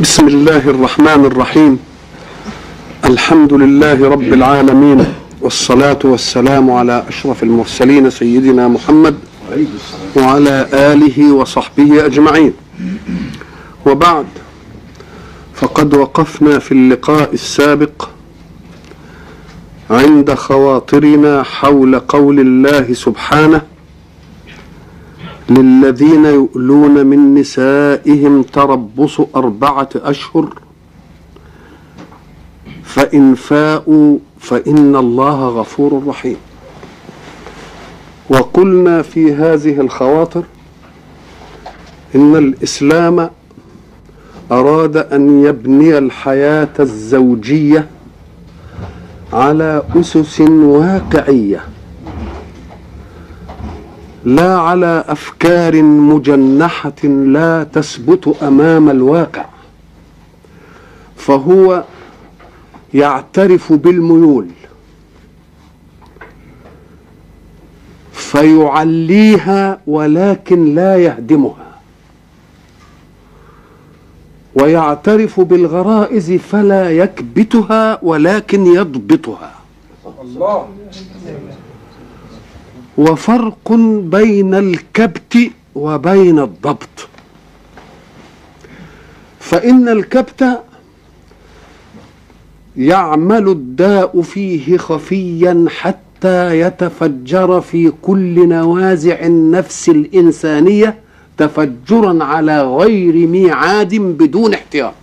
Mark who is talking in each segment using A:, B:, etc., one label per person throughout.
A: بسم الله الرحمن الرحيم الحمد لله رب العالمين والصلاة والسلام على أشرف المرسلين سيدنا محمد وعلى آله وصحبه أجمعين وبعد فقد وقفنا في اللقاء السابق عند خواطرنا حول قول الله سبحانه للذين يؤلون من نسائهم تربص أربعة أشهر فإن فاءوا فإن الله غفور رحيم وقلنا في هذه الخواطر إن الإسلام أراد أن يبني الحياة الزوجية على أسس واقعيه لا على افكار مجنحه لا تثبت امام الواقع فهو يعترف بالميول فيعليها ولكن لا يهدمها ويعترف بالغرائز فلا يكبتها ولكن يضبطها الله وفرق بين الكبت وبين الضبط فإن الكبت يعمل الداء فيه خفيا حتى يتفجر في كل نوازع النفس الإنسانية تفجرا على غير ميعاد بدون احتياط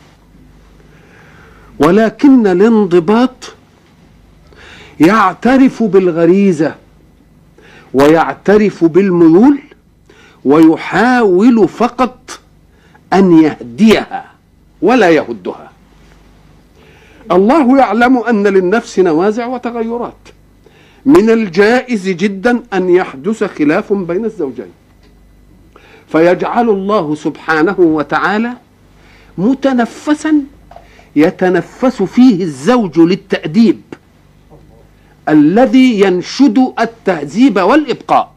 A: ولكن الانضباط يعترف بالغريزه ويعترف بالميول ويحاول فقط ان يهديها ولا يهدها الله يعلم ان للنفس نوازع وتغيرات من الجائز جدا ان يحدث خلاف بين الزوجين فيجعل الله سبحانه وتعالى متنفسا يتنفس فيه الزوج للتاديب الذي ينشد التهذيب والإبقاء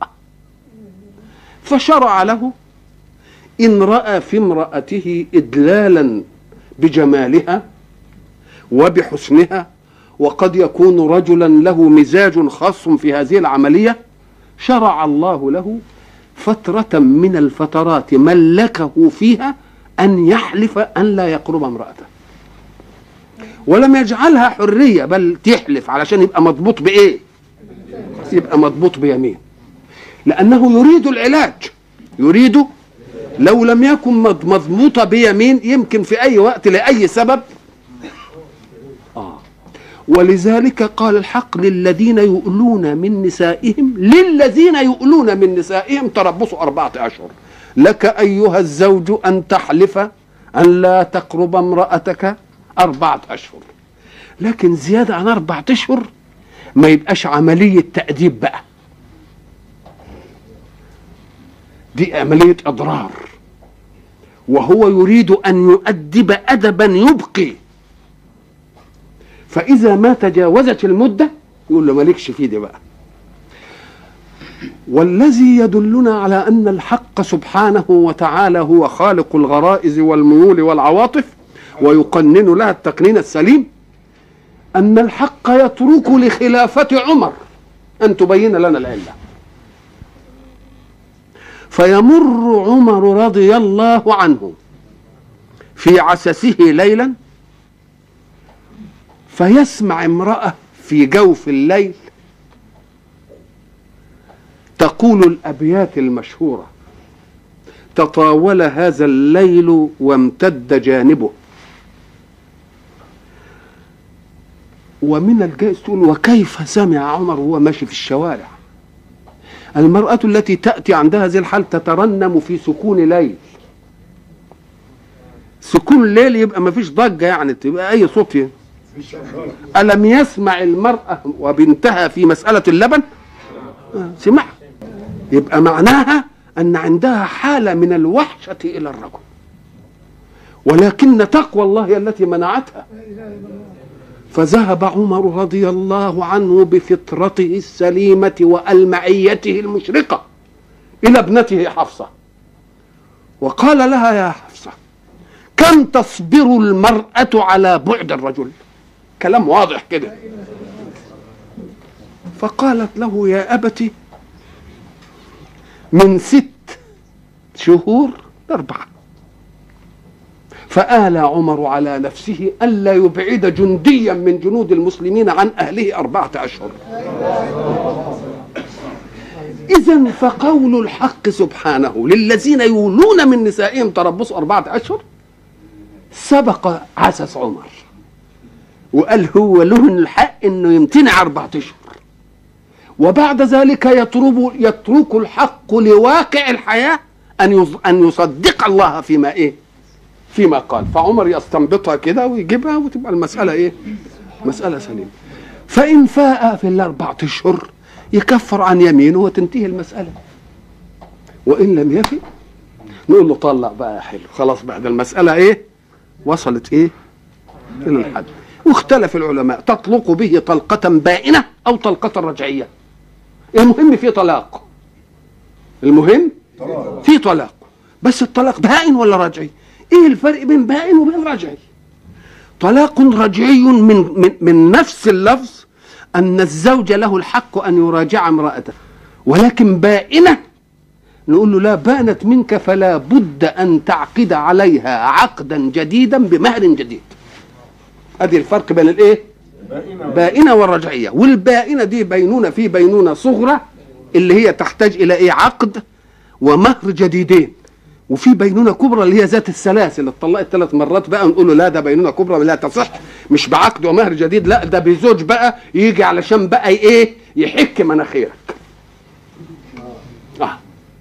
A: فشرع له إن رأى في امرأته إدلالا بجمالها وبحسنها وقد يكون رجلا له مزاج خاص في هذه العملية شرع الله له فترة من الفترات ملكه فيها أن يحلف أن لا يقرب امرأته ولم يجعلها حريه بل تحلف علشان يبقى مضبوط بايه يبقى مضبوط بيمين لانه يريد العلاج يريد لو لم يكن مضبوطه بيمين يمكن في اي وقت لاي سبب آه. ولذلك قال الحق للذين يؤلون من نسائهم للذين يؤلون من نسائهم تربصوا أربعة أشهر لك أيها الزوج أن تحلف أن لا تقرب امرأتك أربعة أشهر لكن زيادة عن أربعة أشهر ما يبقاش عملية تأديب بقى دي عملية إضرار وهو يريد أن يؤدب أدبا يبقي فإذا ما تجاوزت المدة يقول له مالكش في دي بقى والذي يدلنا على أن الحق سبحانه وتعالى هو خالق الغرائز والميول والعواطف ويقنن لها التقنين السليم أن الحق يترك لخلافة عمر أن تبين لنا العلة فيمر عمر رضي الله عنه في عسسه ليلا فيسمع امرأة في جوف الليل تقول الأبيات المشهورة تطاول هذا الليل وامتد جانبه ومن الجائز تقول وكيف سمع عمر وهو ماشي في الشوارع المرأة التي تأتي عندها هذه الحال تترنم في سكون ليل سكون الليل يبقى ما فيش ضجة يعني تبقى أي صوت يعني. ألم يسمع المرأة وبنتها في مسألة اللبن سمع يبقى معناها أن عندها حالة من الوحشة إلى الرجل ولكن تقوى الله هي التي منعتها فذهب عمر رضي الله عنه بفطرته السليمة وألمعيته المشرقة إلى ابنته حفصة وقال لها يا حفصة كم تصبر المرأة على بعد الرجل كلام واضح كده فقالت له يا أبت من ست شهور أربعة فآل عمر على نفسه ألا يبعد جنديا من جنود المسلمين عن أهله أربعة أشهر إذا فقول الحق سبحانه للذين يولون من نسائهم تربص أربعة أشهر سبق عسس عمر وقال هو له الحق انه يمتنع أربعة أشهر وبعد ذلك يترك يترك الحق لواقع الحياة أن أن يصدق الله فيما إيه؟ فيما قال فعمر يستنبطها كده ويجيبها وتبقى المسألة إيه؟ مسألة سليمة فإن فاء في الأربعة أشهر يكفر عن يمينه وتنتهي المسألة وإن لم يفي نقول له طلق بقى يا حلو خلاص بعد المسألة إيه؟ وصلت إيه؟ إلى الحد واختلف العلماء تطلق به طلقة بائنة أو طلقة رجعية المهم في طلاق المهم في طلاق بس الطلاق بائن ولا رجعي ايه الفرق بين بائن وبين رجعي طلاق رجعي من, من, من نفس اللفظ ان الزوج له الحق ان يراجع امرأته ولكن بائنة نقول له لا بانت منك فلا بد ان تعقد عليها عقدا جديدا بمهر جديد ادي الفرق بين الايه بائنه والرجعيه والبائنه دي بينونه في بينونه صغرى اللي هي تحتاج الى ايه عقد ومهر جديدين وفي بينونه كبرى اللي هي ذات السلاسل اللي اتطلقت ثلاث مرات بقى نقول له لا ده بينونه كبرى لا تصح مش بعقد ومهر جديد لا ده بزوج بقى يجي علشان بقى ايه يحك مناخيرك آه.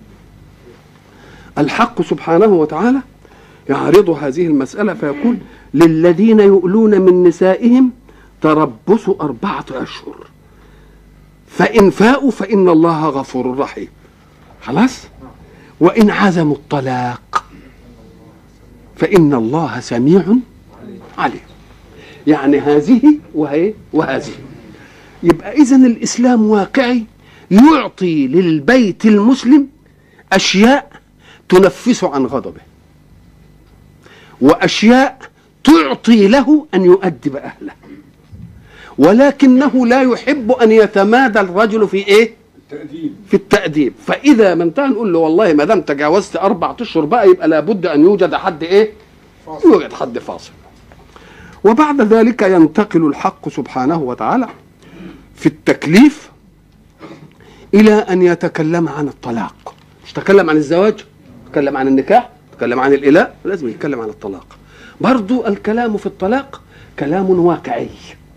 A: الحق سبحانه وتعالى يعرض هذه المسألة فيقول للذين يؤلون من نسائهم تربص أربعة أشهر فإن فاءوا فإن الله غفور رحيم خلاص وإن عزموا الطلاق فإن الله سميع عليم يعني هذه وهي وهذه يبقى إذن الإسلام واقعي يعطي للبيت المسلم أشياء تنفس عن غضبه وأشياء تعطي له أن يؤدب أهله ولكنه لا يحب أن يتمادى الرجل في إيه
B: التأديب
A: في التأديب فإذا ما انتهى نقول له والله ما دام تجاوزت أربع أشهر بقى يبقى لابد أن يوجد حد إيه
B: فاصل.
A: يوجد حد فاصل وبعد ذلك ينتقل الحق سبحانه وتعالى في التكليف إلى أن يتكلم عن الطلاق مش تكلم عن الزواج تكلم عن النكاح تكلم عن الإلاء لازم يتكلم عن الطلاق برضو الكلام في الطلاق كلام واقعي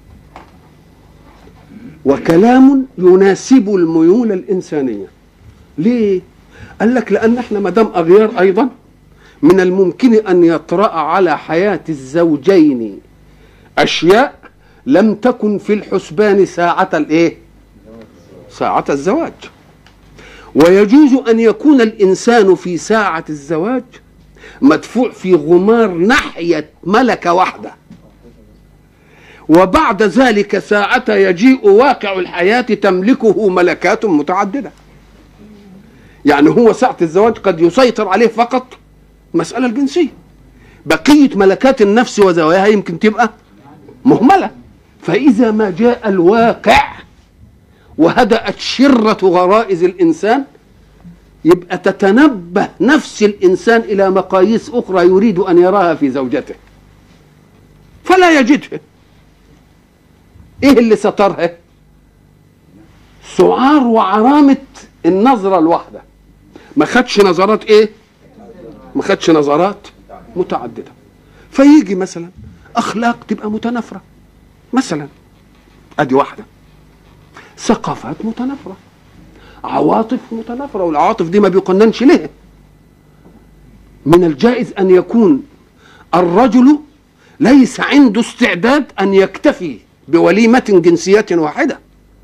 A: وكلام يناسب الميول الإنسانية ليه؟ قال لك لأن احنا ما دام أغيار أيضا من الممكن أن يطرأ على حياة الزوجين أشياء لم تكن في الحسبان ساعة الإيه؟ ساعة الزواج ويجوز أن يكون الإنسان في ساعة الزواج مدفوع في غمار ناحية ملكة واحدة وبعد ذلك ساعة يجيء واقع الحياة تملكه ملكات متعددة يعني هو ساعة الزواج قد يسيطر عليه فقط المسألة الجنسية بقية ملكات النفس وزواياها يمكن تبقى مهملة فإذا ما جاء الواقع وهدأت شرة غرائز الإنسان يبقى تتنبه نفس الإنسان إلى مقاييس أخرى يريد أن يراها في زوجته فلا يجدها إيه اللي سترها سعار وعرامة النظرة الواحدة ما خدش نظرات إيه ما خدش نظرات متعددة فيجي مثلا أخلاق تبقى متنافرة مثلا أدي واحدة ثقافات متنافرة عواطف متنافرة والعواطف دي ما بيقننش ليه من الجائز أن يكون الرجل ليس عنده استعداد أن يكتفي بوليمة جنسية واحدة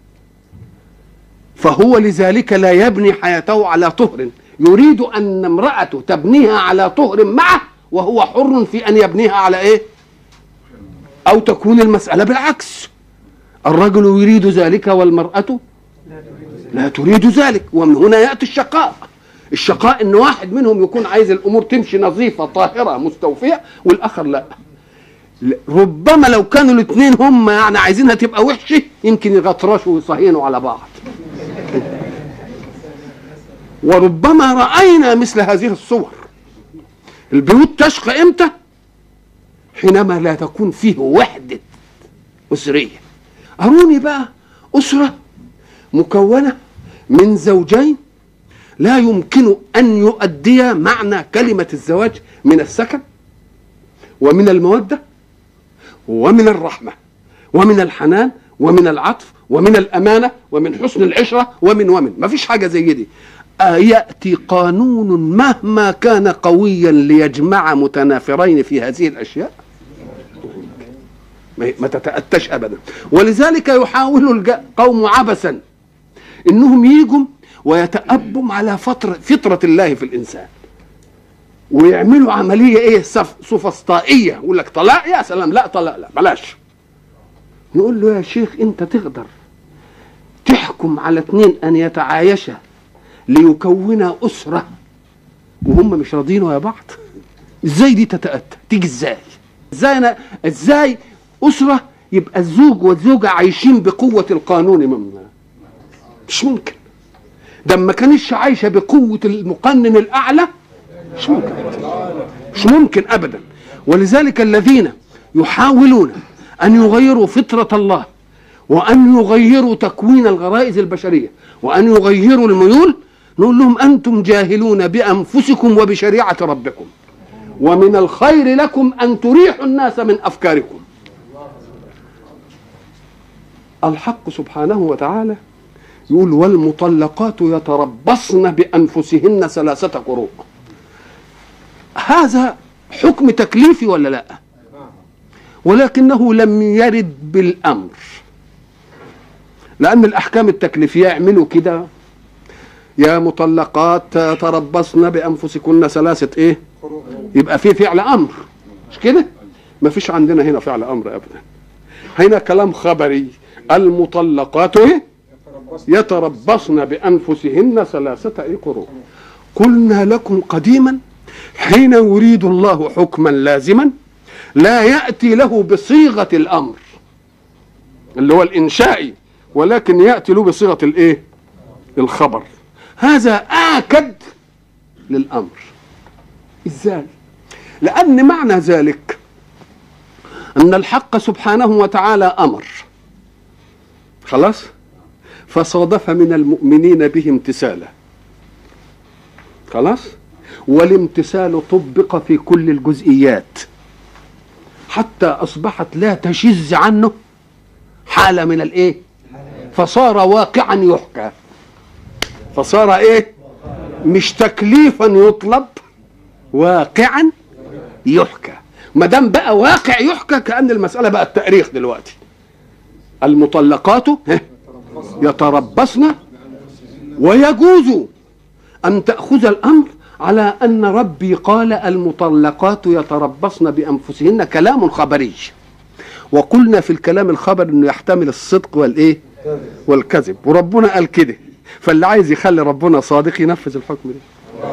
A: فهو لذلك لا يبني حياته على طهر يريد أن امرأته تبنيها على طهر معه وهو حر في أن يبنيها على إيه أو تكون المسألة بالعكس الرجل يريد ذلك والمرأة لا تريد ذلك ومن هنا يأتي الشقاء الشقاء ان واحد منهم يكون عايز الامور تمشي نظيفه طاهره مستوفيه والاخر لا ربما لو كانوا الاثنين هم يعني عايزينها تبقى وحشه يمكن يغطرشوا ويصهينوا على بعض وربما راينا مثل هذه الصور البيوت تشقى امتى حينما لا تكون فيه وحده اسريه اروني بقى اسره مكونه من زوجين لا يمكن ان يؤديا معنى كلمه الزواج من السكن ومن الموده ومن الرحمه ومن الحنان ومن العطف ومن الامانه ومن حسن العشره ومن ومن ما فيش حاجه زي دي ياتي قانون مهما كان قويا ليجمع متنافرين في هذه الاشياء ما تتاتش ابدا ولذلك يحاول القوم عبثا انهم يجوا ويتأبم على فترة فطرة الله في الإنسان ويعملوا عملية إيه سوفسطائية يقول لك طلاق يا سلام لا طلاق لا بلاش نقول له يا شيخ أنت تقدر تحكم على اثنين أن يتعايشا ليكونا أسرة وهم مش راضيين يا بعض ازاي دي تتأتى تيجي ازاي ازاي أنا ازاي أسرة يبقى الزوج والزوجة عايشين بقوة القانون من مش ممكن ده ما كانتش عايشه بقوه المقنن الاعلى مش ممكن مش ممكن ابدا ولذلك الذين يحاولون ان يغيروا فطره الله وان يغيروا تكوين الغرائز البشريه وان يغيروا الميول نقول لهم انتم جاهلون بانفسكم وبشريعه ربكم ومن الخير لكم ان تريحوا الناس من افكاركم الحق سبحانه وتعالى يقول والمطلقات يتربصن بانفسهن ثلاثه قروء هذا حكم تكليفي ولا لا ولكنه لم يرد بالامر لان الاحكام التكليفيه يعملوا كده يا مطلقات تربصن بانفسكن ثلاثه ايه يبقى في فعل امر مش كده ما فيش عندنا هنا فعل امر ابدا هنا كلام خبري المطلقات ايه يتربصن بأنفسهن ثلاثة أي قروء قلنا لكم قديما حين يريد الله حكما لازما لا يأتي له بصيغة الأمر اللي هو الإنشائي ولكن يأتي له بصيغة الإيه الخبر هذا آكد للأمر إزاي لأن معنى ذلك أن الحق سبحانه وتعالى أمر خلاص فصادف من المؤمنين به امتثالا خلاص والامتثال طبق في كل الجزئيات حتى اصبحت لا تشز عنه حاله من الايه فصار واقعا يحكى فصار ايه مش تكليفا يطلب واقعا يحكى ما دام بقى واقع يحكى كان المساله بقى التاريخ دلوقتي المطلقات يتربصن ويجوز أن تأخذ الأمر على أن ربي قال المطلقات يتربصن بأنفسهن كلام خبري وقلنا في الكلام الخبر انه يحتمل الصدق والايه والكذب وربنا قال كده فاللي عايز يخلي ربنا صادق ينفذ الحكم ده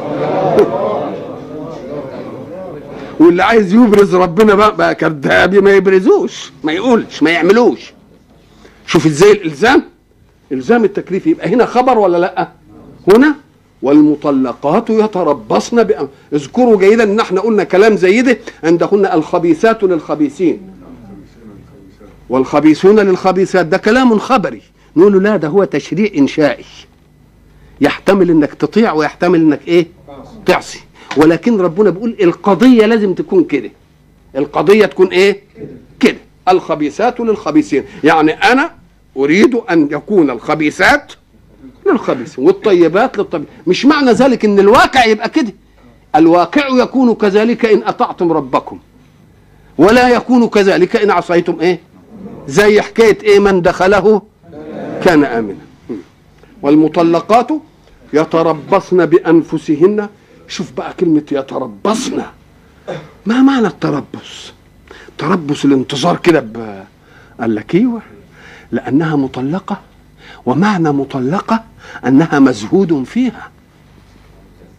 A: واللي عايز يبرز ربنا بقى, بقى كذاب ما يبرزوش ما يقولش ما يعملوش شوف ازاي الالزام الزام التكليف يبقى هنا خبر ولا لا هنا والمطلقات يتربصن بأم... اذكروا جيدا ان احنا قلنا كلام زي ده عندهن الخبيثات للخبيثين والخبيثون للخبيثات ده كلام خبري نقول له لا ده هو تشريع انشائي يحتمل انك تطيع ويحتمل انك ايه تعصي ولكن ربنا بيقول القضيه لازم تكون كده القضيه تكون ايه كده الخبيثات للخبيثين يعني انا أريد أن يكون الخبيثات للخبيثين والطيبات للطيبين مش معنى ذلك أن الواقع يبقى كده الواقع يكون كذلك إن أطعتم ربكم ولا يكون كذلك إن عصيتم إيه زي حكاية إيه من دخله كان آمنا والمطلقات يتربصن بأنفسهن شوف بقى كلمة يتربصن ما معنى التربص تربص الانتظار كده قال لك ايوه لأنها مطلقة ومعنى مطلقة أنها مزهود فيها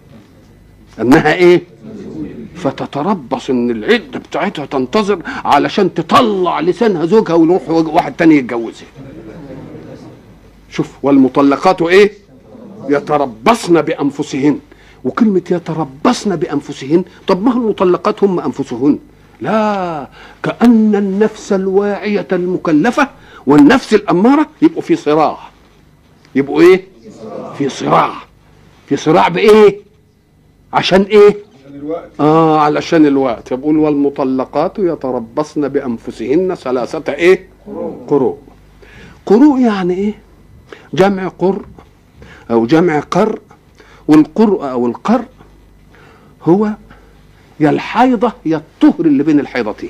A: انها ايه فتتربص ان العده بتاعتها تنتظر علشان تطلع لسانها زوجها ويروح واحد تاني يتجوزها شوف والمطلقات ايه يتربصن بانفسهن وكلمة يتربصن بأنفسهن طب ما هو المطلقات هم أنفسهن لا كأن النفس الواعية المكلفة والنفس الأمارة يبقوا في صراع يبقوا إيه في صراع في صراع بإيه عشان إيه آه علشان الوقت يقول والمطلقات يتربصن بأنفسهن ثلاثة إيه قروء قروء يعني إيه جمع قر أو جمع قر والقرء او القر هو يا الحيضه يا الطهر اللي بين الحيضتين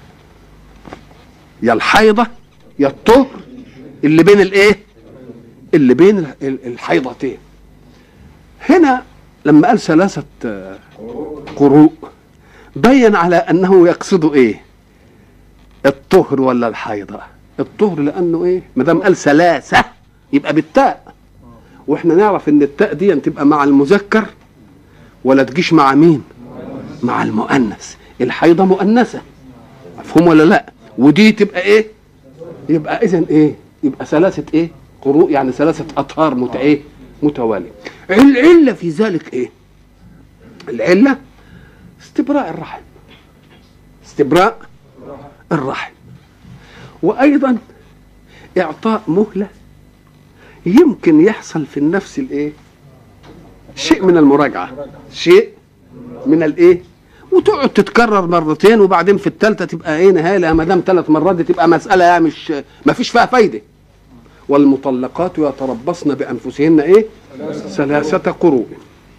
A: يا الحيضه يا الطهر اللي بين الايه اللي بين الحيضتين هنا لما قال ثلاثه قروء بين على انه يقصد ايه الطهر ولا الحيضه الطهر لانه ايه ما دام قال ثلاثه يبقى بالتاء واحنا نعرف ان التاء دي تبقى مع المذكر ولا تجيش مع مين مع المؤنث الحيضه مؤنثه مفهوم ولا لا ودي تبقى ايه يبقى اذا ايه يبقى ثلاثه ايه قروء يعني ثلاثه اطهار مت ايه متواليه العله في ذلك ايه العله استبراء الرحم استبراء الرحم وايضا اعطاء مهله يمكن يحصل في النفس الايه شيء من المراجعه شيء من الايه وتقعد تتكرر مرتين وبعدين في الثالثه تبقى ايه نهايه ما دام ثلاث مرات دي تبقى مساله يعني مش ما فيش فيها فايده والمطلقات يتربصن بانفسهن ايه ثلاثه قروء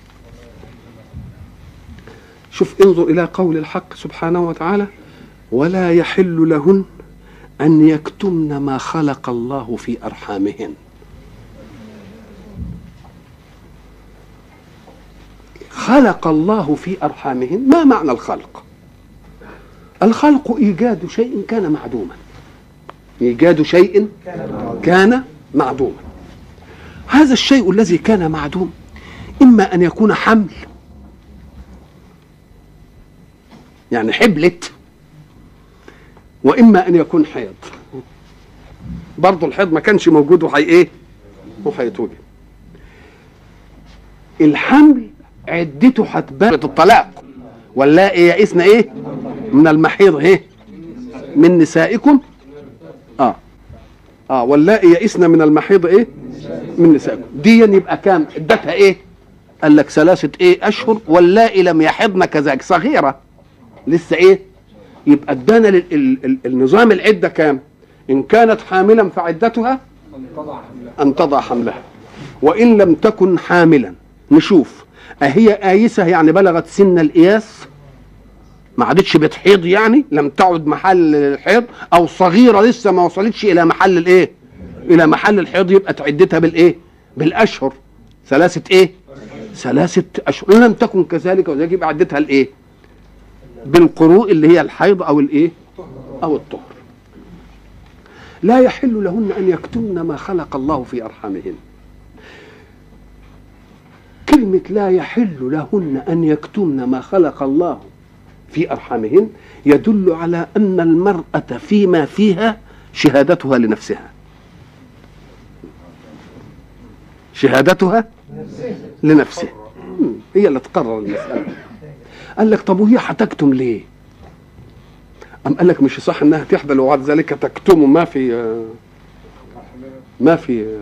A: شوف انظر الى قول الحق سبحانه وتعالى ولا يحل لهن ان يكتمن ما خلق الله في ارحامهن خلق الله في أرحامهن ما معنى الخلق الخلق إيجاد شيء كان معدوما إيجاد شيء كان معدوما هذا الشيء الذي كان معدوم إما أن يكون حمل يعني حبلت وإما أن يكون حيض برضه الحيض ما كانش موجود وحي إيه وهيتوجد الحمل عدته هتبان الطلاق واللائي يئسن ايه من المحيض ايه من نسائكم اه اه واللائي يئسن من المحيض ايه من نسائكم دي يبقى كام عدتها ايه قال لك ثلاثة ايه اشهر واللائي لم يحضن كذلك صغيرة لسه ايه يبقى ادانا النظام العدة كام ان كانت حاملا فعدتها ان تضع حملها وان لم تكن حاملا نشوف أهي آيسة يعني بلغت سن الإياس ما عادتش بتحيض يعني لم تعد محل الحيض أو صغيرة لسه ما وصلتش إلى محل الإيه إلى محل الحيض يبقى تعدتها بالإيه بالأشهر ثلاثة إيه ثلاثة أشهر إن لم تكن كذلك وذلك يبقى عدتها الإيه بالقروء اللي هي الحيض أو الإيه أو الطهر لا يحل لهن أن يكتمن ما خلق الله في أرحامهن كلمة لا يحل لهن أن يكتمن ما خلق الله في أرحامهن يدل على أن المرأة فيما فيها شهادتها لنفسها شهادتها لنفسها هي اللي تقرر المسألة قال لك طب وهي هتكتم ليه أم قال لك مش صح انها تحبل وبعد ذلك تكتم ما في ما في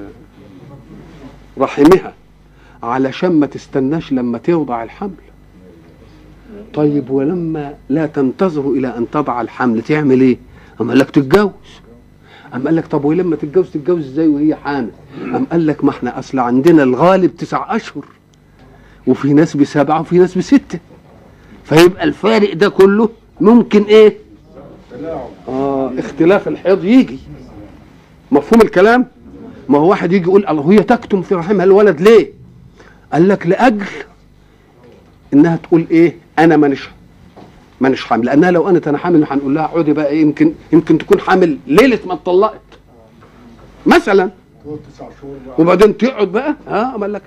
A: رحمها علشان ما تستناش لما توضع الحمل طيب ولما لا تنتظر الى ان تضع الحمل تعمل ايه اما قال لك تتجوز أم قال لك طب ولما تتجوز تتجوز ازاي وهي حامل أم قال لك ما احنا اصل عندنا الغالب تسع اشهر وفي ناس بسبعه وفي ناس بسته فيبقى الفارق ده كله ممكن ايه اه اختلاف الحيض يجي مفهوم الكلام ما هو واحد يجي يقول الله هي تكتم في رحمها الولد ليه قال لك لاجل انها تقول ايه انا مانيش مانيش حامل لانها لو انا انا حامل هنقول لها اقعدي بقى إيه يمكن يمكن تكون حامل ليله ما اتطلقت مثلا وبعدين تقعد بقى اه قال لك لا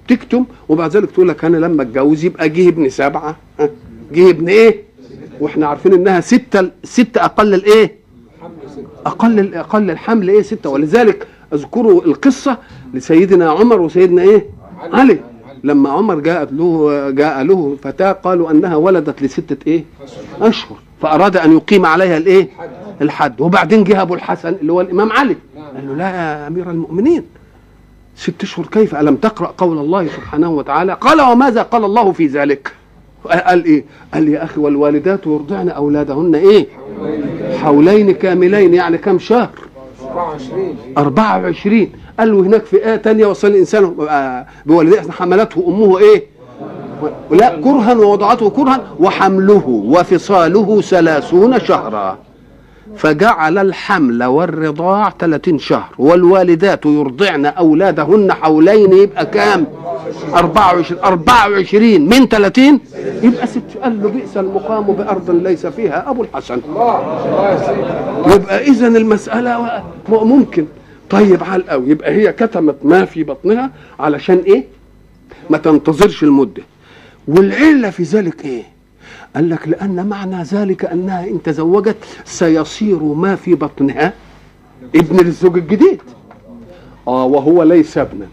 A: تكتم وبعد ذلك تقول لك انا لما اتجوز يبقى جه ابن سبعه ها؟ جه ابن ايه واحنا عارفين انها سته سته اقل الايه اقل اقل الحمل ايه سته ولذلك اذكروا القصه لسيدنا عمر وسيدنا ايه علي لما عمر جاءت له جاء له فتاه قالوا انها ولدت لسته ايه اشهر فاراد ان يقيم عليها الايه الحد وبعدين جه ابو الحسن اللي هو الامام علي قال له لا يا امير المؤمنين ست اشهر كيف الم تقرا قول الله سبحانه وتعالى قال وماذا قال الله في ذلك قال ايه قال يا اخي والوالدات يرضعن اولادهن ايه حولين كاملين يعني كم شهر
B: 24
A: 24 قال له هناك في آية تانية وصل الإنسان آه، بوالديه حملته أمه إيه لا كرها ووضعته كرها وحمله وفصاله ثلاثون شهرا فجعل الحمل والرضاع 30 شهر والوالدات يرضعن أولادهن حولين يبقى كام 24 24 من 30 يبقى ست قال له بئس المقام بأرض ليس فيها أبو الحسن
B: الله الله يا سيدي
A: يبقى اذا المساله م- ممكن طيب على قوي يبقى هي كتمت ما في بطنها علشان ايه ما تنتظرش المده والعله في ذلك ايه قال لك لان معنى ذلك انها ان تزوجت سيصير ما في بطنها ابن للزوج الجديد اه وهو ليس ابنا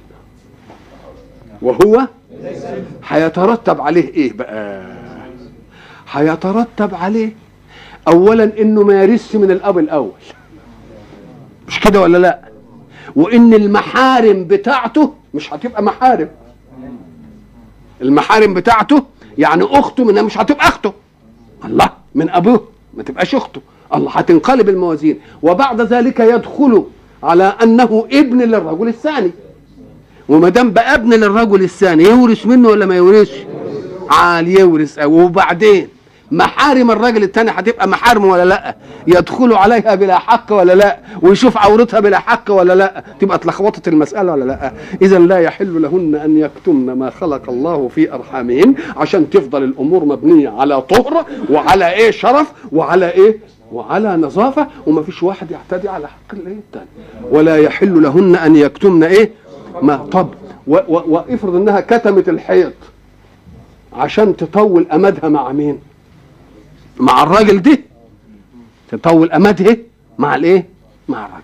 A: وهو هيترتب عليه ايه بقى هيترتب عليه اولا انه ما يرثش من الاب الاول مش كده ولا لا وان المحارم بتاعته مش هتبقى محارم المحارم بتاعته يعني اخته منها مش هتبقى اخته الله من ابوه ما تبقاش اخته الله هتنقلب الموازين وبعد ذلك يدخل على انه ابن للرجل الثاني وما دام بقى ابن للرجل الثاني يورث منه ولا ما يورثش عال يورث وبعدين محارم الراجل الثاني هتبقى محارم ولا لا يدخل عليها بلا حق ولا لا ويشوف عورتها بلا حق ولا لا تبقى اتلخبطت المساله ولا لا اذا لا يحل لهن ان يكتمن ما خلق الله في ارحامهن عشان تفضل الامور مبنيه على طهر وعلى ايه شرف وعلى ايه وعلى نظافه وما فيش واحد يعتدي على حق الايه الثاني ولا يحل لهن ان يكتمن ايه ما طب و- و- وافرض انها كتمت الحيض عشان تطول امدها مع مين مع الراجل ده تطول امدها مع الايه مع الراجل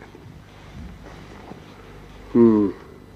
A: مم.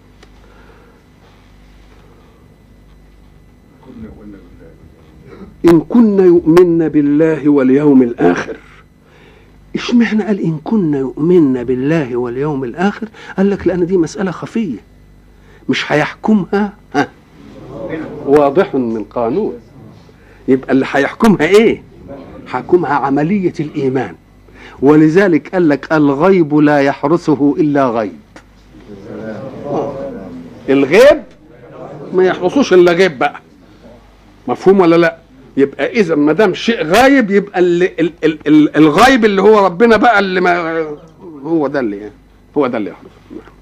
A: ان كن يؤمن بالله واليوم الاخر اشمعنى قال ان كن يؤمن بالله واليوم الاخر قال لك لان دي مساله خفيه مش هيحكمها ها واضح من قانون يبقى اللي هيحكمها ايه حكمها عملية الإيمان ولذلك قال لك الغيب لا يحرسه إلا غيب آه. الغيب ما يحرسوش إلا غيب بقى مفهوم ولا لا يبقى إذا ما دام شيء غايب يبقى اللي ال ال ال الغيب اللي هو ربنا بقى اللي ما هو ده اللي هو ده اللي يحرسه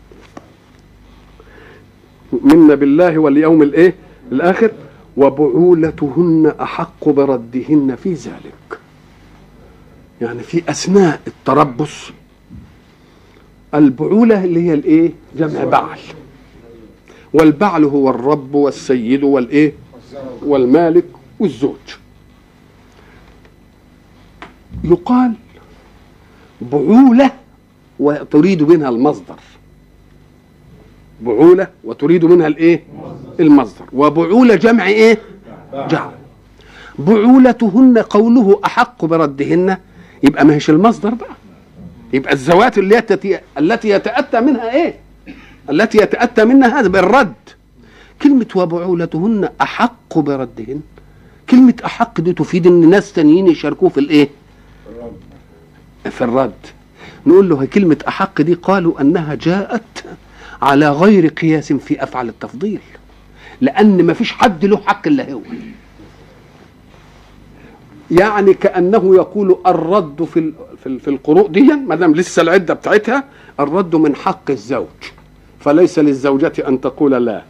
A: يؤمن بالله واليوم الايه الاخر وبعولتهن احق بردهن في ذلك يعني في اثناء التربص البعوله اللي هي الايه جمع بعل والبعل هو الرب والسيد والايه والمالك والزوج يقال بعوله وتريد منها المصدر بعولة وتريد منها الايه المصدر وبعولة جمع ايه جعل بعولتهن قوله احق بردهن يبقى ما هيش المصدر بقى يبقى الزوات التي التي يتاتى منها ايه التي يتاتى منها هذا بالرد كلمه وبعولتهن احق بردهن كلمه احق دي تفيد ان ناس تانيين يشاركوه في الايه في الرد نقول له كلمه احق دي قالوا انها جاءت على غير قياس في افعل التفضيل لان ما فيش حد له حق الا هو يعني كانه يقول الرد في ال- في ال- في القروء دي ما دام لسه العده بتاعتها الرد من حق الزوج فليس للزوجه ان تقول لا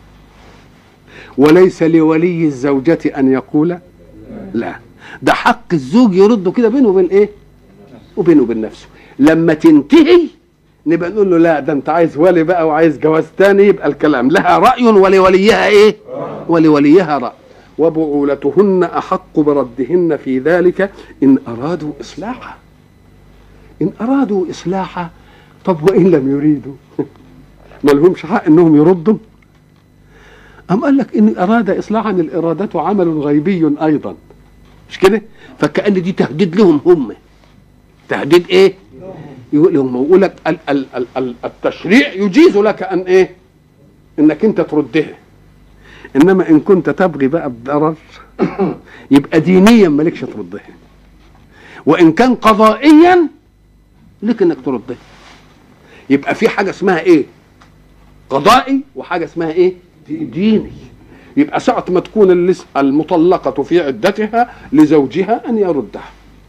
A: وليس لولي الزوجه ان يقول لا ده حق الزوج يرد كده بينه وبين ايه وبينه وبين نفسه لما تنتهي نبقى نقول له لا ده انت عايز ولي بقى وعايز جواز تاني يبقى الكلام لها رأي ولوليها ايه ولوليها رأي وبعولتهن أحق بردهن في ذلك إن أرادوا إصلاحا إن أرادوا إصلاحا طب وإن لم يريدوا ما لهمش حق إنهم يردوا أم قال لك إن أراد إصلاحا الإرادة عمل غيبي أيضا مش كده فكأن دي تهديد لهم هم تهديد إيه يقول لهم يقول لك ال- ال- ال- ال- التشريع يجيز لك أن إيه إنك أنت تردها انما ان كنت تبغي بقى الضرر يبقى دينيا مالكش تردها وان كان قضائيا لك انك تردها يبقى في حاجه اسمها ايه قضائي وحاجه اسمها ايه ديني يبقى ساعة ما تكون اللس- المطلقة في عدتها لزوجها أن يردها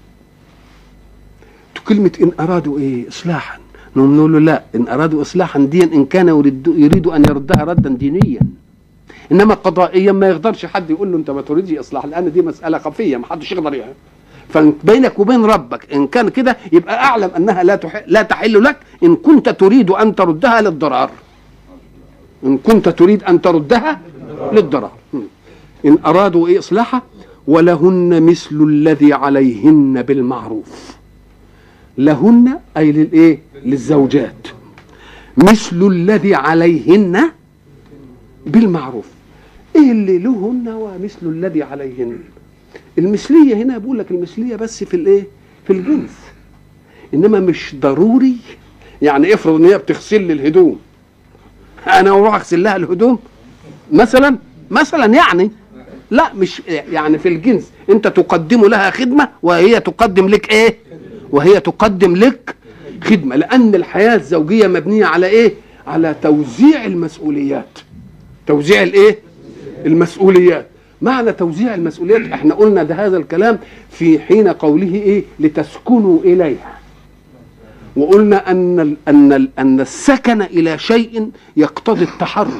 A: كلمة إن أرادوا إيه إصلاحا نقوم نقول له لا إن أرادوا إصلاحا ديا إن كان يريد, يريد أن يردها ردا دينيا انما قضائيا ما يقدرش حد يقول له انت ما تريدش اصلاح لان دي مساله خفيه ما حدش يقدر يعني فبينك وبين ربك ان كان كده يبقى اعلم انها لا تح... لا تحل لك ان كنت تريد ان تردها للضرار ان كنت تريد ان تردها للضرار م. ان ارادوا ايه اصلاحا ولهن مثل الذي عليهن بالمعروف لهن اي للايه للزوجات مثل الذي عليهن بالمعروف ايه اللي لهن ومثل الذي عليهن المثليه هنا بقول لك المثليه بس في الايه في الجنس انما مش ضروري يعني افرض ان هي بتغسل لي الهدوم انا اروح اغسل لها الهدوم مثلا مثلا يعني لا مش يعني في الجنس انت تقدم لها خدمه وهي تقدم لك ايه وهي تقدم لك خدمه لان الحياه الزوجيه مبنيه على ايه على توزيع المسؤوليات توزيع الايه المسؤوليات معنى توزيع المسؤوليات احنا قلنا ده هذا الكلام في حين قوله ايه لتسكنوا اليها وقلنا ان ال ان ال ان السكن الى شيء يقتضي التحرك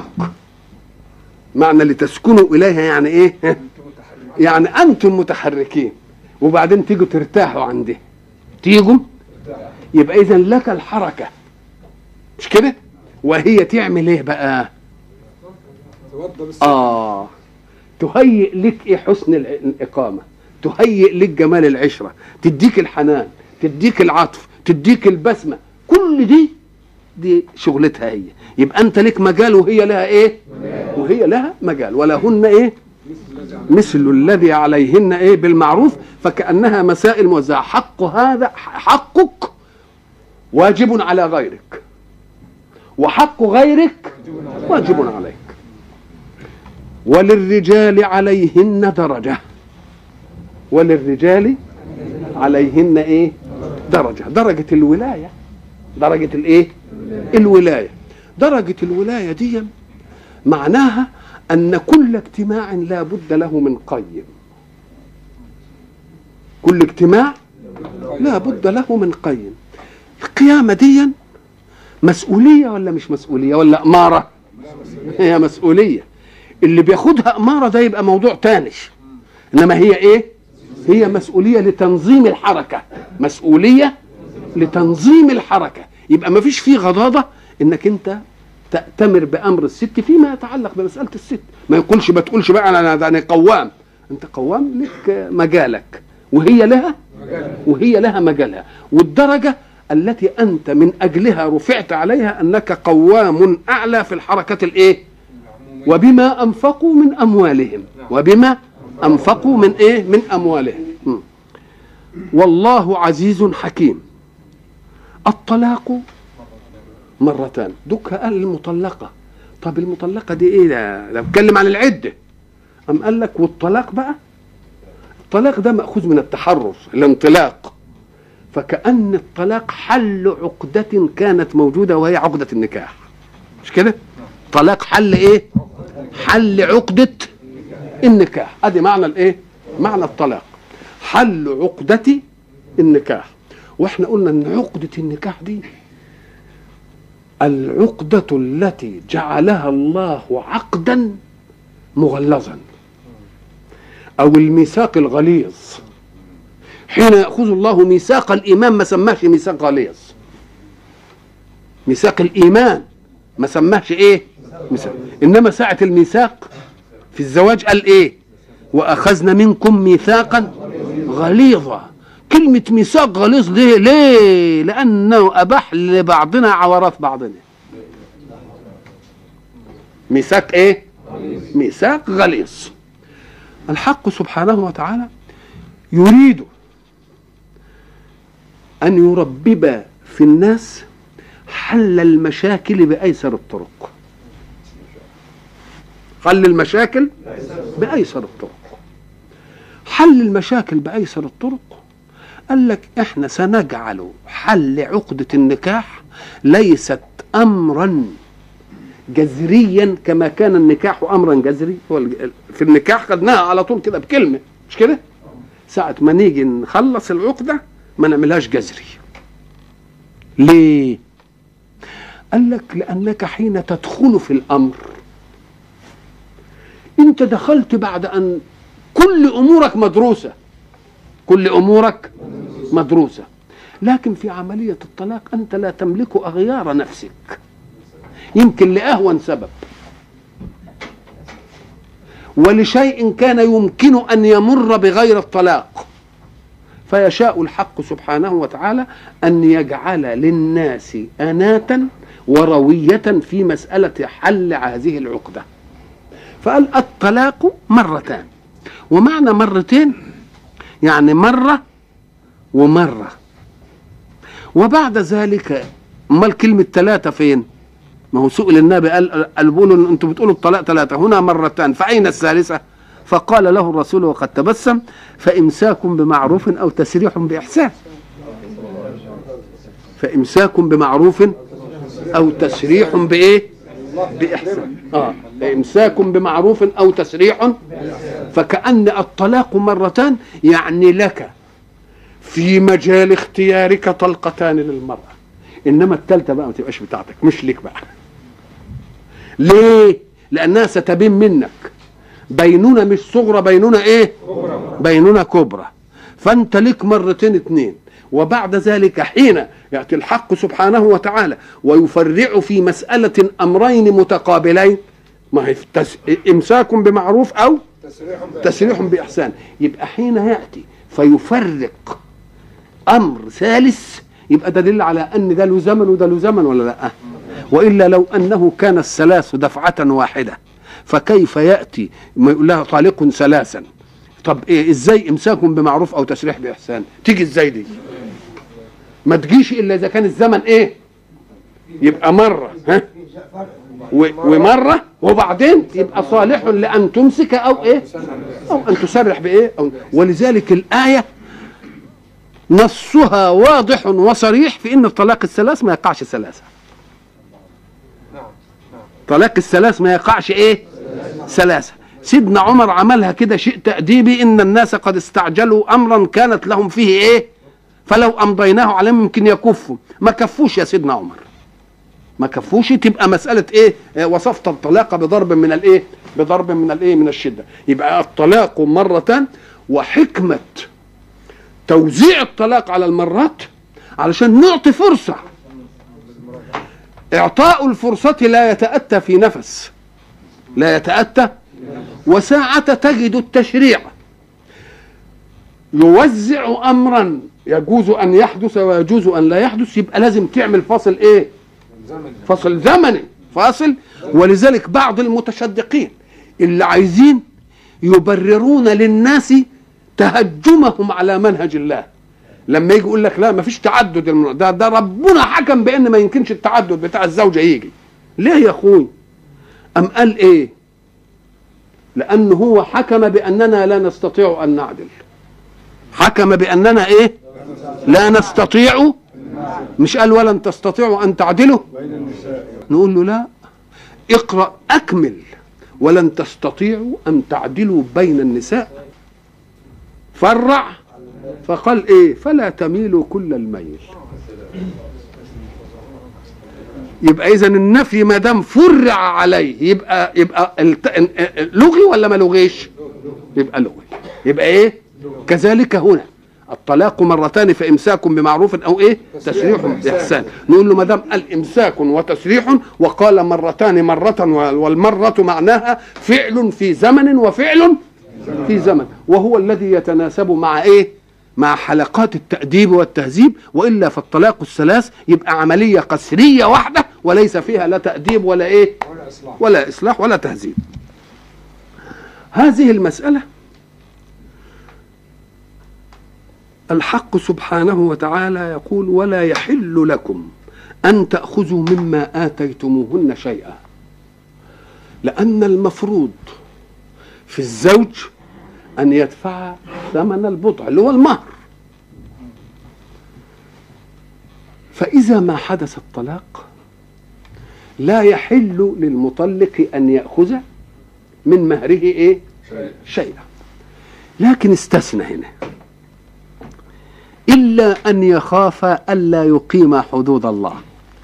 A: معنى لتسكنوا اليها يعني ايه يعني انتم متحركين وبعدين تيجوا ترتاحوا عنده تيجوا يبقى اذا لك الحركه مش كده وهي تعمل ايه بقى
B: توضى بس
A: اه تهيئ لك ايه حسن الع- الاقامه تهيئ لك جمال العشره تديك الحنان تديك العطف تديك البسمه كل دي دي شغلتها هي يبقى انت لك مجال وهي لها ايه وهي لها مجال ولهن ايه مثل الذي عليهن ايه بالمعروف فكانها مسائل موزعه حق هذا حقك واجب على غيرك وحق غيرك واجب عليك وللرجال عليهن درجة وللرجال عليهن ايه درجة درجة الولاية درجة الايه الولاية درجة الولاية دي معناها ان كل اجتماع لا بد له من قيم كل اجتماع لا بد له من قيم القيامة دي مسؤولية ولا مش مسؤولية ولا أمارة هي مسؤولية اللي بياخدها أمارة ده يبقى موضوع تاني إنما هي إيه هي مسؤولية لتنظيم الحركة مسؤولية لتنظيم الحركة يبقى ما فيش فيه غضاضة إنك أنت تأتمر بأمر الست فيما يتعلق بمسألة الست ما يقولش ما تقولش بقى أنا أنا قوام أنت قوام لك مجالك وهي لها وهي لها مجالها والدرجة التي أنت من أجلها رفعت عليها أنك قوام أعلى في الحركة الإيه وبما أنفقوا من أموالهم وبما أنفقوا من إيه من أموالهم م. والله عزيز حكيم الطلاق مرتان دوك قال المطلقة طب المطلقة دي ايه ده ده بتكلم عن العدة أم قال لك والطلاق بقى الطلاق ده مأخوذ من التحرر الانطلاق فكأن الطلاق حل عقدة كانت موجودة وهي عقدة النكاح مش كده طلاق حل ايه حل عقدة النكاح ادي معنى الايه معنى الطلاق حل عقدة النكاح واحنا قلنا ان عقدة النكاح دي العقدة التي جعلها الله عقدا مغلظا او الميثاق الغليظ حين ياخذ الله ميثاق الايمان ما سماش ميثاق غليظ ميثاق الايمان ما سماهش ايه ميثاق انما ساعه الميثاق في الزواج قال ايه واخذنا منكم ميثاقا غليظا كلمة ميثاق غليظ ليه؟ ليه؟ لأنه أباح لبعضنا عورات بعضنا. ميثاق إيه؟ ميثاق غليظ. الحق سبحانه وتعالى يريد أن يربب في الناس حل المشاكل بأيسر الطرق. حل المشاكل بأيسر الطرق. حل المشاكل بأيسر الطرق قال لك احنا سنجعل حل عقدة النكاح ليست امرا جذريا كما كان النكاح امرا جذري هو الج- في النكاح خدناها على طول كده بكلمه مش كده ساعة ما نيجي نخلص العقدة ما نعملهاش جذري ليه قال لك لأنك حين تدخل في الأمر أنت دخلت بعد أن كل أمورك مدروسة كل امورك مدروسه لكن في عمليه الطلاق انت لا تملك اغيار نفسك يمكن لاهون سبب ولشيء كان يمكن ان يمر بغير الطلاق فيشاء الحق سبحانه وتعالى ان يجعل للناس اناة ورويه في مساله حل هذه العقده فقال الطلاق مرتان ومعنى مرتين يعني مرة ومرة وبعد ذلك امال كلمة ثلاثة فين؟ ما هو سئل النبي قال قال بيقولوا انتم بتقولوا الطلاق ثلاثة هنا مرتان فأين الثالثة؟ فقال له الرسول وقد تبسم فإمساك بمعروف أو تسريح بإحسان فإمساك بمعروف أو تسريح بإيه؟ بإحسان آه إمساك بمعروف أو تسريح فكأن الطلاق مرتان يعني لك في مجال اختيارك طلقتان للمرأة إنما الثالثة بقى ما تبقاش بتاعتك مش ليك بقى ليه؟ لأنها ستبين منك بينونة مش صغرى بينونة إيه؟ بينونة كبرى فأنت لك مرتين اتنين وبعد ذلك حين يأتي الحق سبحانه وتعالى ويفرع في مسألة أمرين متقابلين ما هي تس... إمساك بمعروف أو
B: تسريح
A: تسريح بإحسان يبقى حين يأتي فيفرق أمر ثالث يبقى دليل على أن ده له زمن وده له زمن ولا لا وإلا لو أنه كان الثلاث دفعة واحدة فكيف يأتي ما يقول لها طالق ثلاثا طب إيه إزاي إمساك بمعروف أو تسريح بإحسان تيجي إزاي دي ما تجيش إلا إذا كان الزمن إيه يبقى مرة ها و- ومرة وبعدين يبقى صالح لأن تمسك أو إيه أو أن تسرح بإيه أو ولذلك الآية نصها واضح وصريح في أن الطلاق الثلاث ما يقعش ثلاثة
B: نعم نعم
A: طلاق الثلاث ما يقعش إيه ثلاثة سيدنا عمر عملها كده شيء تأديبي إن الناس قد استعجلوا أمرا كانت لهم فيه إيه فلو أمضيناه عليهم يمكن يكفوا ما كفوش يا سيدنا عمر ما كفوش تبقى مسألة إيه آه، وصفت الطلاق بضرب من الإيه بضرب من الإيه من الشدة يبقى الطلاق مرتان وحكمة توزيع الطلاق على المرات علشان نعطي فرصة إعطاء الفرصة لا يتأتى في نفس لا يتأتى وساعة تجد التشريع يوزع أمرا يجوز أن يحدث ويجوز أن لا يحدث يبقى لازم تعمل فاصل إيه
B: زمن
A: فاصل زمني فاصل ولذلك بعض المتشدقين اللي عايزين يبررون للناس تهجمهم على منهج الله لما يجي يقول لك لا ما فيش تعدد المر- ده ده ربنا حكم بان ما يمكنش التعدد بتاع الزوجه يجي ليه يا اخوي ام قال ايه لانه هو حكم باننا لا نستطيع ان نعدل حكم باننا ايه لا نستطيع مش قال ولن تستطيعوا ان تعدلوا نقول له لا اقرا اكمل ولن تستطيعوا ان تعدلوا بين النساء فرع فقال ايه فلا تميلوا كل الميل يبقى اذا النفي ما دام فرع عليه يبقى يبقى الت- لغي ولا ما لغيش يبقى لغي يبقى ايه كذلك هنا الطلاق مرتان فامساك بمعروف او ايه تسريح باحسان نقول له ما دام قال امساك وتسريح وقال مرتان مره والمره معناها فعل في زمن وفعل في زمن وهو الذي يتناسب مع ايه مع حلقات التأديب والتهذيب وإلا فالطلاق الثلاث يبقى عملية قسرية واحدة وليس فيها لا تأديب ولا إيه
B: ولا إصلاح
A: ولا إصلاح ولا تهذيب هذه المسألة الحق سبحانه وتعالى يقول ولا يحل لكم أن تأخذوا مما آتيتموهن شيئا لأن المفروض في الزوج أن يدفع ثمن البضع اللي هو المهر فإذا ما حدث الطلاق لا يحل للمطلق أن يأخذ من مهره إيه شيئا لكن استثنى هنا إلا أن يخاف ألا يقيم حدود الله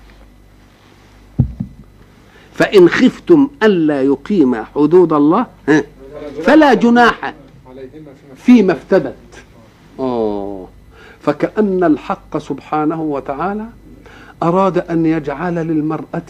A: فإن خفتم ألا يقيم حدود الله ها، فلا جناح
B: عليهما فيما
A: فيما افتدت آه فكأن الحق سبحانه وتعالى أراد أن يجعل للمرأة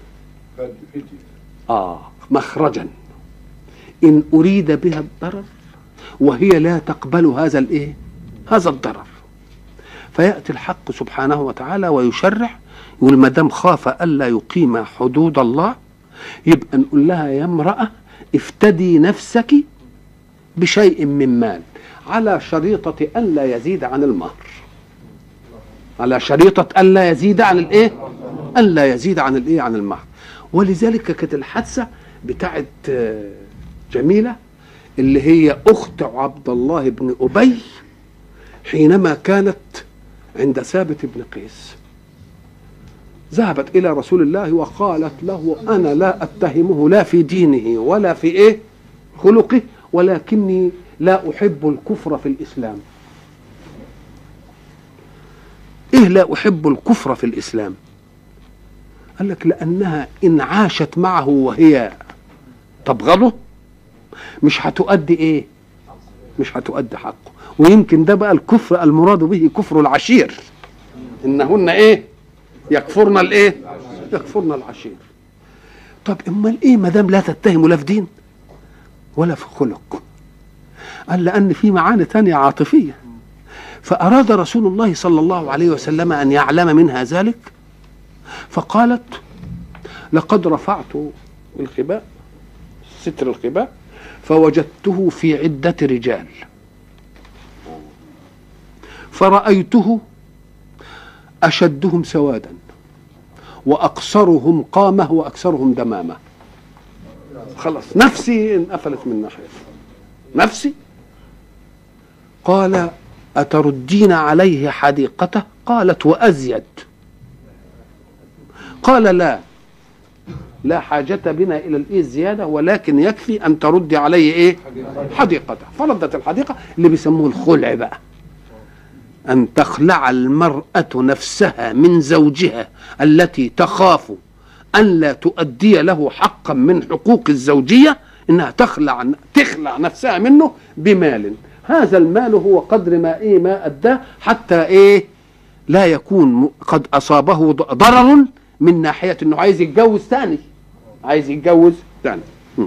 A: آه مخرجا إن أريد بها الضرر وهي لا تقبل هذا الإيه هذا الضرر فيأتي الحق سبحانه وتعالى ويشرع يقول ما دام خاف ألا يقيم حدود الله يبقى نقول لها يا امرأة افتدي نفسك بشيء من مال على شريطة ألا يزيد عن المهر على شريطة ألا يزيد عن الإيه ألا يزيد عن الإيه عن المهر ولذلك كانت الحادثة بتاعت آه، جميلة اللي هي أخت عبد الله بن أبي حينما كانت عند ثابت بن قيس ذهبت إلى رسول الله وقالت له أنا لا أتهمه لا في دينه ولا في إيه خلقه ولكني لا أحب الكفر في الإسلام إيه لا أحب الكفر في الإسلام قال لك لأنها إن عاشت معه وهي تبغضه مش هتؤدي إيه مش هتؤدي حقه ويمكن ده بقى الكفر المراد به كفر العشير إنهن إيه يكفرن الإيه يكفرن العشير طب امال ايه ما دام لا تتهم لا في دين ولا في خلق قال لان في معاني تانية عاطفيه فاراد رسول الله صلى الله عليه وسلم ان يعلم منها ذلك فقالت لقد رفعت الخباء ستر الخباء فوجدته في عده رجال فرايته اشدهم سوادا واقصرهم قامه واكثرهم دمامه خلاص نفسي انقفلت من ناحيه نفسي قال اتردين عليه حديقته قالت وازيد قال لا لا حاجة بنا إلى الإيه الزيادة ولكن يكفي أن تردي عليه إيه حديقته فردت الحديقة اللي بيسموه الخلع بقى أن تخلع المرأة نفسها من زوجها التي تخاف أن لا تؤدي له حقا من حقوق الزوجية إنها تخلع تخلع نفسها منه بمال هذا المال هو قدر ما إيه ما أداه حتى إيه لا يكون م- قد أصابه ض- ضرر من ناحية إنه عايز يتجوز ثاني عايز يتجوز ثاني م.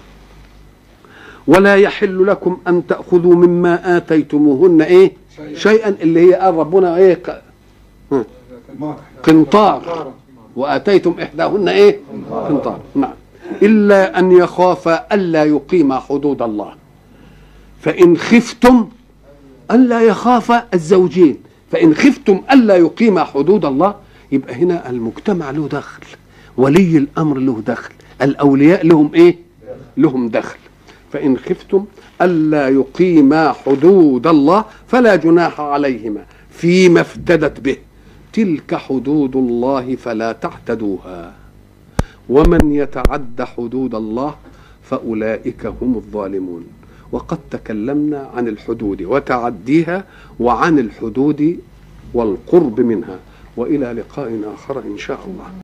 A: ولا يحل لكم أن تأخذوا مما آتيتموهن إيه شيئا اللي هي قال ربنا ايه ق- ها، قنطار واتيتم احداهن ايه قنطار نعم الا ان يخاف الا يقيم حدود الله فان خفتم الا يخاف الزوجين فان خفتم الا يقيم حدود الله يبقى هنا المجتمع له دخل ولي الامر له دخل الاولياء لهم ايه لهم دخل فإن خفتم ألا يقيما حدود الله فلا جناح عليهما فيما افتدت به تلك حدود الله فلا تعتدوها ومن يتعد حدود الله فأولئك هم الظالمون وقد تكلمنا عن الحدود وتعديها وعن الحدود والقرب منها وإلى لقاء آخر إن شاء الله